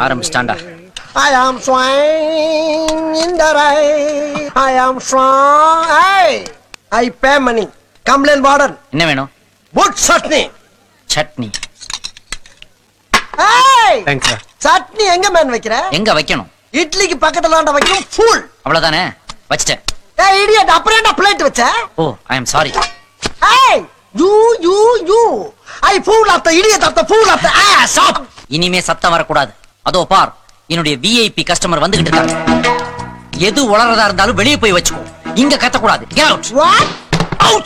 ஆரம்பிச்சிட்டாண்டா I am swine in the rain. I am strong. Hey, I pay money. Complain warden. என்ன வேணும் Put chutney. Chutney Hey, thanks sir chutney எங்க man வைக்கிற எங்க வைக்கணும் இட்லிக்கு பக்கத்துல ஆண்ட வைக்கணும் ஃபுல் அவ்வளவுதானே வச்சிட்டேன் ஏய் இடியட் அப்புறம் என்ன பிளேட் வச்ச ஓ ஐ எம் சாரி ஏய் you you you I fool of the idiot of the fool of the ass of இனிமே சத்தம் வரக்கூடாது அதோ பார் என்னுடைய விஐபி கஸ்டமர் வந்துகிட்டு இருக்காங்க எது உளறதா இருந்தாலும் வெளியே போய் வச்சுக்கோ இங்க கத்தக்கூடாது Get out. What Out.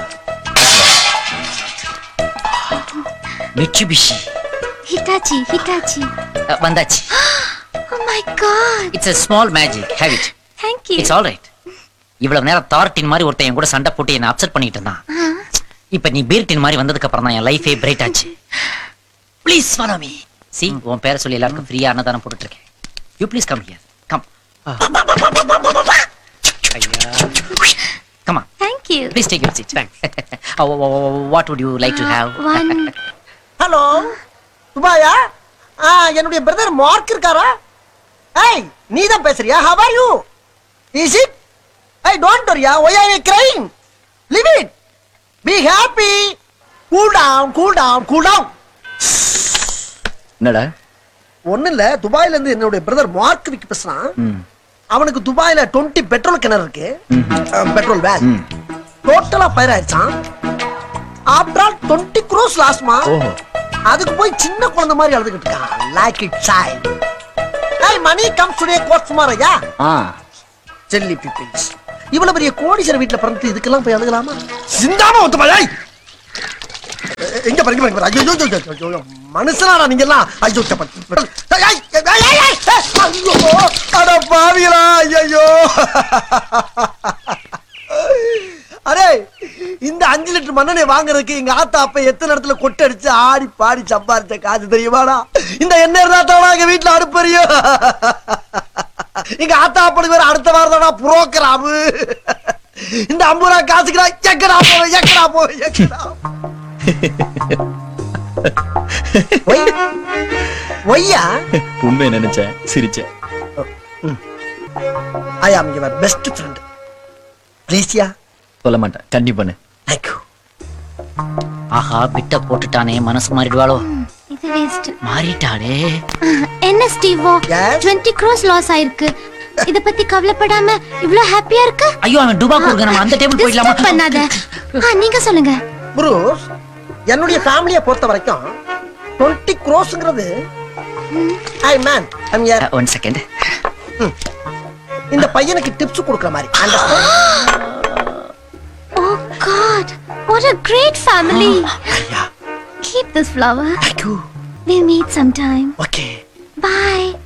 Mitsubishi Hitachi Hitachi ah, வந்தாச்சு oh my god it's a small magic have it thank you it's all right இவ்வளவு நேரம் தார்டின் மாதிரி ஒருத்தன் என் கூட சண்டை போட்டு என்ன அப்செட் பண்ணிட்டு இருந்தான் இப்ப நீ பீர்டின் மாதிரி வந்ததுக்கு அப்புறம் தான் என் லைஃபே பிரைட் ஆச்சு ப்ளீஸ் ஃபாலோ மீ சி உன் பேரை சொல்லி எல்லாருக்கும் ஃப்ரீயா அன்னதானம் போட்டுட்டு இருக்கேன் you please come here come come on thank you please take your seat what would you like to have one hello துபாயா ஆ என்னுடைய பிரதர் மார்க் இருக்காரா ஏய் நீ தான் பேசுறியா how are you is it I don't worry why are you crying leave it be happy cool down cool down cool down என்னடா ஒண்ணு இல்ல துபாயில இருந்து என்னுடைய பிரதர் மார்க் விக்கு பேசுறான் ம் அவனுக்கு துபாயில 20 பெட்ரோல் கிணறு இருக்கு பெட்ரோல் வேன் ம். டோட்டலா பயிர் ஆயிடுச்சான் ஆஃப்டர் ஆல் டுவெண்ட்டி க்ரோஸ் லாஸ்மா ஓஹோ அதுக்கு போய் சின்ன குழந்தை மாதிரி அழுதுகிட்டு இருக்கான் லைக் இட் சாய் ஏய் மணி கம் டுடே கோட் சுமாரையா ஆ செல்லி பீப்பிள்ஸ் இவ்வளவு பெரிய கோடீஸ்வரர் வீட்ல பிறந்து இதுக்கெல்லாம் போய் அழுகலாமா சிந்தாம ஒத்து பாய் எங்க பாருங்க பாருங்க பாரு. ஐயோ ஐயோ, ஐயோ, ஐயோ, ஐயோ மனுஷனாடா நீங்க எல்லாம் ஐயோ சப்ப- ஏய், ஏய், ஏய், ஏய், ஏய், ஏய், ஐயோ அட பாவிகளா ஐயோ அரே இந்த அஞ்சு லிட்டர் மண்ணெண்ணெய் வாங்குறதுக்கு எங்க ஆத்தா அப்ப எத்தனை இடத்துல கொட்டடிச்சு ஆடி பாடி சம்பாரிச்ச காசு தெரியுமாடா இந்த எண்ணெய் இருந்தா தான் எங்க வீட்டுல அடுப்பறியும் எங்க ஆத்தா அப்பனுக்கு வேற அடுத்த வாரம் தானா புரோக்கராமு இந்த ஐம்பது ரூபா காசுக்குடா எக்கடா போவேன் எக்கடா போவேன் எக்கடா ஒய் ஒய்யா உண்மை நினைச்சேன் சிரிச்சேன் ஐ ஆம் யுவர் பெஸ்ட் ஃப்ரெண்ட் ப்ளீஸ்யா சொல்ல மாட்டேன் கண்டிப்பா பண்ணு தேங்க்யூ ஆஹா பிட்ட போட்டுட்டானே மனசு மாறிடுவாளோ இது வேஸ்ட் மாறிட்டாளே என்ன ஸ்டீவோ Yes? 20 க்ரோஸ் லாஸ் ஆயிருக்கு இத பத்தி கவலைப்படாம இவ்ளோ ஹாப்பியா இருக்க ஐயோ அவன் டுபா கொடுக்க நம்ம அந்த டேபிள் போயிடலாமா Disturb பண்ணாத ஆ, நீங்க சொல்லுங்க புரூஸ் என்னுடைய ஃபேமிலியை பொறுத்த வரைக்கும் டுவெண்ட்டி க்ரோஸ்ங்கிறது ஐ மேன் ஐம் யார் ஒன் செகண்ட் இந்த பையனுக்கு டிப்ஸ் கொடுக்குற மாதிரி understand oh god what a great family ஐயா keep this flower thank you we'll meet sometime okay bye